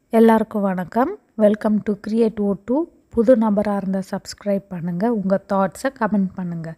எல்லாருக்கும் வணக்கம் welcome to create ஓ டூ புது நபராக இருந்தால் சப்ஸ்கிரைப் பண்ணுங்கள் உங்கள் தாட்ஸை கமெண்ட் பண்ணுங்கள்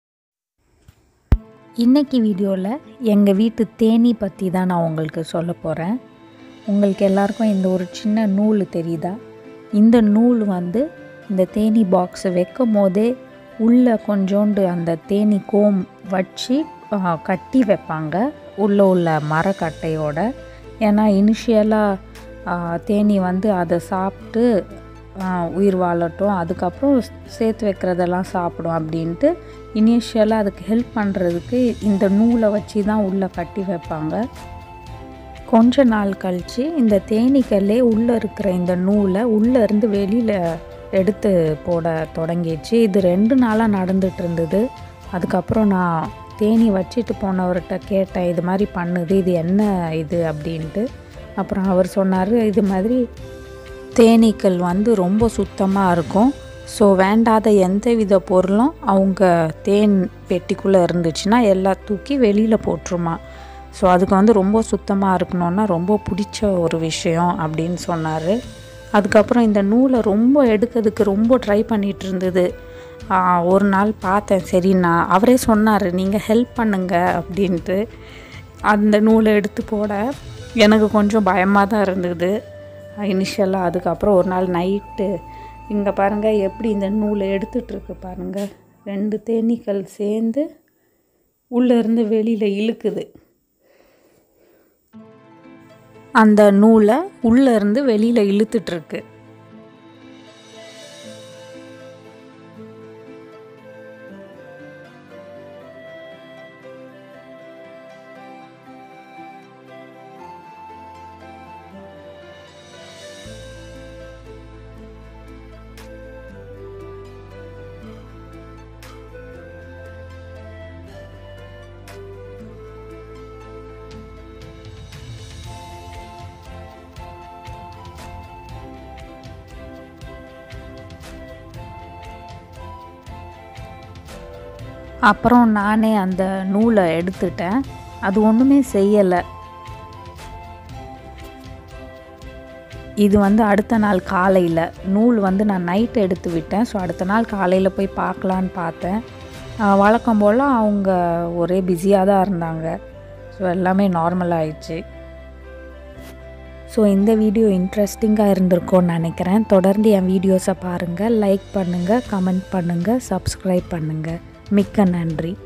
இன்றைக்கி வீடியோவில் எங்கள் வீட்டு தேனி பற்றி தான் நான் உங்களுக்கு சொல்ல போகிறேன் உங்களுக்கு எல்லாருக்கும் இந்த ஒரு சின்ன நூல் தெரியுதா இந்த நூல் வந்து இந்த தேனி பாக்ஸை வைக்கும் போதே உள்ளே கொஞ்சோண்டு அந்த தேனி கோம் வச்சு ஆ, கட்டி வைப்பாங்க உள்ளே உள்ள மரக்கட்டையோட ஏன்னா இனிஷியலாக தேனி வந்து அதை சாப்பிட்டு ஆ, உயிர் வாழட்டும் அதுக்கப்புறம் சேர்த்து வைக்கிறதெல்லாம் சாப்பிடும் அப்படின்ட்டு இனிஷியலாக அதுக்கு ஹெல்ப் பண்ணுறதுக்கு இந்த நூலை வச்சு தான் உள்ளே கட்டி வைப்பாங்க கொஞ்ச நாள் கழித்து இந்த தேனீக்களே உள்ளே இருக்கிற இந்த நூலை உள்ளே இருந்து வெளியில் எடுத்து போட தொடங்கிடுச்சு இது ரெண்டு நாளாக நடந்துட்டு இருந்தது அதுக்கப்புறம் நான் தேனி வச்சுட்டு போனவர்கிட்ட கேட்டேன் இது மாதிரி பண்ணுது இது என்ன இது அப்படின்ட்டு அப்புறம் அவர் சொன்னார் இது மாதிரி தேனீக்கள் வந்து ரொம்ப சுத்தமாக இருக்கும் ஸோ வேண்டாத எந்த வித பொருளும் அவங்க தேன் பெட்டிக்குள்ளே இருந்துச்சுன்னா எல்லாம் தூக்கி வெளியில் போட்டுருமா ஸோ அதுக்கு வந்து ரொம்ப சுத்தமாக இருக்கணும்னா ரொம்ப பிடிச்ச ஒரு விஷயம் அப்படின்னு சொன்னார் அதுக்கப்புறம் இந்த நூலை ரொம்ப எடுக்கிறதுக்கு ரொம்ப ட்ரை பண்ணிகிட்டு இருந்தது ஆ, ஒரு நாள் பார்த்தேன் சரி நான் அவரே சொன்னார் நீங்கள் ஹெல்ப் பண்ணுங்க அப்படின்ட்டு அந்த நூலை எடுத்து போட எனக்கு கொஞ்சம் பயமாக தான் இருந்தது இனிஷியலாக அதுக்கப்புறம் ஒரு நாள் நைட்டு இங்கே பாருங்கள் எப்படி இந்த நூலை எடுத்துட்ருக்கு பாருங்கள் ரெண்டு தேனீக்கள் சேர்ந்து உள்ளே இருந்து வெளியில் இழுக்குது அந்த நூலை உள்ளே இருந்து வெளியில் இழுத்துட்ருக்கு அப்புறம் நானே அந்த நூலை எடுத்துட்டேன் அது ஒன்றுமே செய்யலை இது வந்து அடுத்த நாள் காலையில் நூல் வந்து நான் நைட் எடுத்து விட்டேன் ஸோ அடுத்த நாள் காலையில் போய் பார்க்கலான்னு பார்த்தேன் ஆஹ் வழக்கம் போல் அவங்க ஒரே பிஸியாக தான் இருந்தாங்க ஸோ எல்லாமே நார்மல் ஆயிடுச்சு ஸோ இந்த வீடியோ இன்ட்ரெஸ்டிங்காக இருந்திருக்கும்னு நினைக்கிறேன் தொடர்ந்து என் வீடியோஸை பாருங்கள் லைக் பண்ணுங்கள் கமெண்ட் பண்ணுங்கள் சப்ஸ்கிரைப் பண்ணுங்கள் மிக்க நன்றி